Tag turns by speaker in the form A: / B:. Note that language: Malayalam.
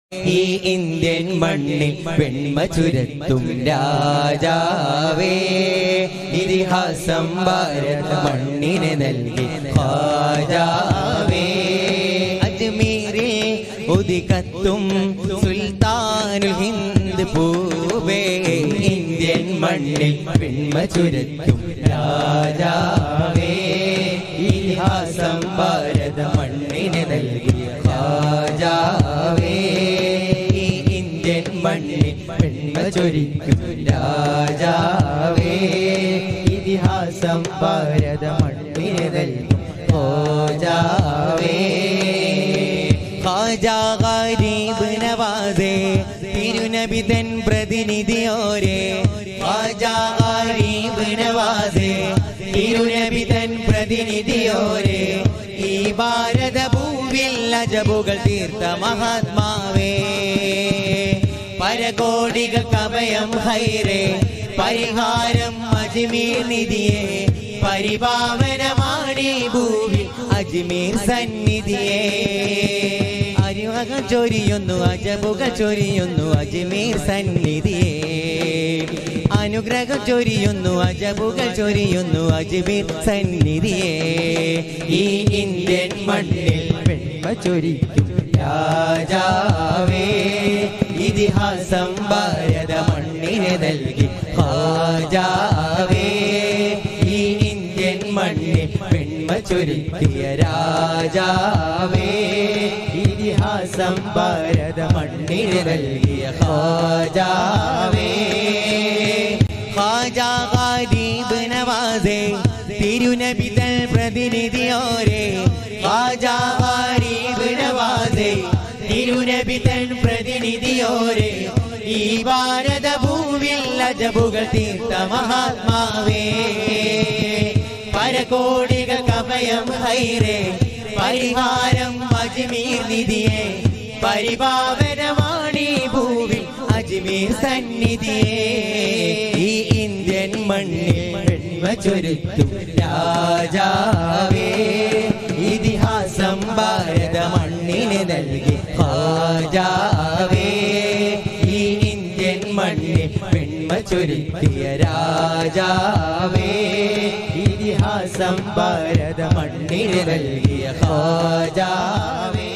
A: ഈ ഇന്ത്യൻ മണ്ണിൽ വെണ്മ ചുരത്തും രാജാവേ ഇതിഹാസം ഭാരത മണ്ണിന് നൽകി ഖാജാവേ അജ്മീരിൽ ഉദികത്തും സുൽത്താനുൽ ഹിന്ദ് പൂവേ ഇന്ത്യൻ മണ്ണിൽ വെണ്മ ചുരത്തും രാജാവേ ഇതിഹാസം ഭാരത മണ്ണിന് നൽകി ഖാജാവേ ഈ ഇന്ത്യൻ മണ്ണിൽ പെൺമ ചൊരിക്കും രാജാവേ ഇതിഹാസം ഭാരത മണ്ണിന് നൽകും ഖാജാവേ ഖാജാ ഗരീബ് നവാസേ തിരുനബി തൻ പ്രതിനിധിയോരെ ഖാജാ ഗരീബ് നവാസേ തിരുനബി തൻ പ്രതിനിധിയോരെ ഈ ഭാരത ഭൂവിൽ അജബുകൾ തീർത്ത മഹാത്മാവേ പരകോടികൾക്ക് അഭയം ഹൈറേ പരിഹാരം അജ്മീർ നിധിയെ പരിപാവനമാണി ഭൂവിൽ അജ്മീർ സന്നിധിയെ അരിവകം ചൊരിയുന്നു അജബുകൾ ചൊരിയുന്നു അജ്മീർ സന്നിധിയെ അനുഗ്രഹം ചൊരിയുന്നു അജബുകൾ ചൊരിയുന്നു അജ്മീർ സന്നിധിയെ ഈ ഇന്ത്യൻ മണ്ണിൽ വെണ്മ ചൊരിക്കും രാജാവേ ഇതിഹാസം ഭാരത മണ്ണിന് നൽകി ഹാജാവേ ഈ ഇന്ത്യൻ മണ്ണിൽ വെണ്മ ചൊരിക്കിയ രാജാവേ ഇതിഹാസം ഭാരത മണ്ണിന് നൽകിയ ഹാജാവേ ഖാജാ ഗരീബ് നവാസേ തിരുനബി തൻ പ്രതിനിധിയോരെ ഖാജാ ഗരീബ് നവാസേ തിരുനബി തൻ പ്രതിനിധിയോരെ ഈ ഭാരത ഭൂവിൽ അജബുകൾ തീർത്ത മഹാത്മാവേ പരകോടികൾക്ക് അഭയം ഹൈറേ പരിഹാരം അജ്മീർ നിധിയെ പരിപാവനമാണി ഭൂവിൽ അജ്മീർ സന്നിധിയെ ഈ ഇന്ത്യൻ മണ്ണിൽ വെണ്മ ചൊരുത്തും രാജാവേ ഇതിഹാസം ഭാരത മണ്ണിന് നൽകി ഹാജാവേ ഈ ഇന്ത്യൻ മണ്ണിൽ വെണ്മ ചൊരുത്തിയ രാജാവേ ഇതിഹാസം ഭാരത മണ്ണിന് നൽകിയ ഹാജാവേ